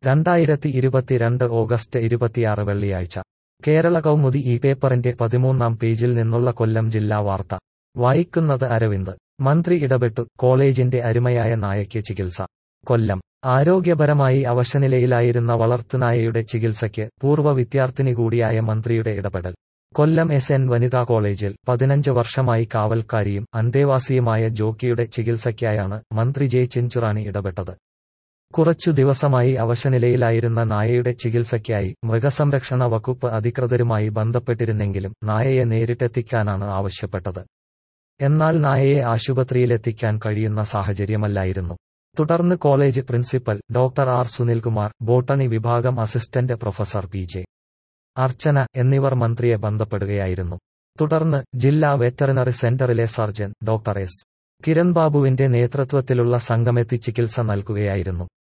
രണ്ടായിരത്തി ഇരുപത്തിരണ്ട് ഓഗസ്റ്റ് ഇരുപത്തിയാറ് വെള്ളിയാഴ്ച കേരള കൗമുദി ഈ പേപ്പറിന്റെ പതിമൂന്നാം പേജിൽ നിന്നുള്ള കൊല്ലം ജില്ലാ വാർത്ത വായിക്കുന്നത് അരവിന്ദ് മന്ത്രി ഇടപെട്ടു കോളേജിന്റെ അരുമയായ നായയ്ക്ക് ചികിത്സ കൊല്ലം ആരോഗ്യപരമായി അവശനിലയിലായിരുന്ന വളർത്തുനായയുടെ ചികിത്സയ്ക്ക് പൂർവ്വ വിദ്യാർത്ഥിനി കൂടിയായ മന്ത്രിയുടെ ഇടപെടൽ കൊല്ലം എസ് എൻ വനിതാ കോളേജിൽ പതിനഞ്ച് വർഷമായി കാവൽക്കാരിയും അന്തേവാസിയുമായ ജോക്കിയുടെ ചികിത്സയ്ക്കായാണ് മന്ത്രി ജെ ചിഞ്ചുറാണി ഇടപെട്ടത് കുറച്ചു ദിവസമായി അവശനിലയിലായിരുന്ന നായയുടെ ചികിത്സയ്ക്കായി മൃഗസംരക്ഷണ വകുപ്പ് അധികൃതരുമായി ബന്ധപ്പെട്ടിരുന്നെങ്കിലും നായയെ നേരിട്ടെത്തിക്കാനാണ് ആവശ്യപ്പെട്ടത് എന്നാൽ നായയെ ആശുപത്രിയിലെത്തിക്കാൻ കഴിയുന്ന സാഹചര്യമല്ലായിരുന്നു തുടർന്ന് college principal doctor R Sunilkumar botany വിഭാഗം assistant professor P J Archana എന്നിവർ മന്ത്രിയെ ബന്ധപ്പെടുകയായിരുന്നു തുടർന്ന് ജില്ലാ വെറ്ററിനറി സെന്ററിലെ സർജൻ ഡോക്ടർ എസ് കിരൺ ബാബുവിന്റെ നേതൃത്വത്തിലുള്ള സംഘമെത്തി ചികിത്സ നൽകുകയായിരുന്നു